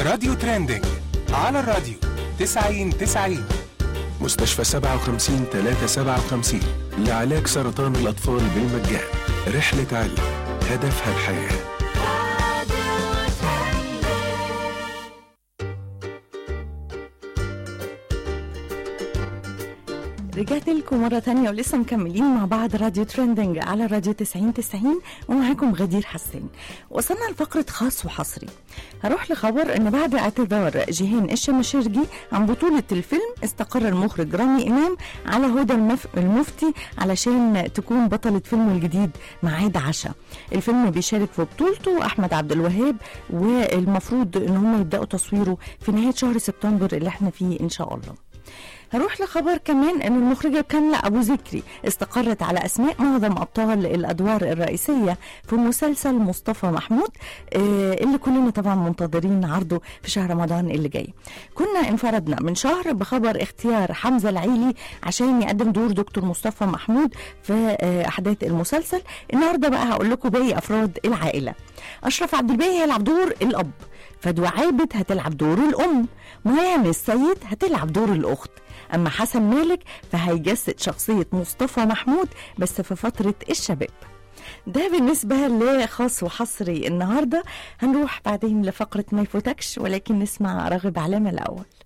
راديو ترندنج على الراديو 90 90 مستشفى 57 357 لعلاج سرطان الأطفال بالمجان رحلة علي هدفها الحياه رجعت لكم مرة تانية ولسه مكملين مع بعض راديو ترندنج على راديو 90 90 ومعاكم غدير حسين وصلنا لفقرة خاص وحصري هروح لخبر ان بعد اعتذار جيهان الشمشرجي عن بطولة الفيلم استقر المخرج رامي امام على هدى المف... المفتي علشان تكون بطلة فيلمه الجديد معاد عشاء الفيلم بيشارك في بطولته احمد عبد الوهاب والمفروض ان هم يبداوا تصويره في نهاية شهر سبتمبر اللي احنا فيه ان شاء الله هروح لخبر كمان ان المخرجه كامله ابو ذكري استقرت على اسماء معظم ابطال الادوار الرئيسيه في مسلسل مصطفى محمود آه اللي كلنا طبعا منتظرين عرضه في شهر رمضان اللي جاي كنا انفردنا من شهر بخبر اختيار حمزه العيلي عشان يقدم دور دكتور مصطفى محمود في آه احداث المسلسل النهارده بقى هقول لكم باقي افراد العائله اشرف عبد الباقي هيلعب دور الاب فدوى عابد هتلعب دور الام ميام السيد هتلعب دور الاخت أما حسن مالك فهيجسد شخصية مصطفى محمود بس في فترة الشباب ده بالنسبة لخاص وحصري النهاردة هنروح بعدين لفقرة ما يفوتكش ولكن نسمع راغب علامة الأول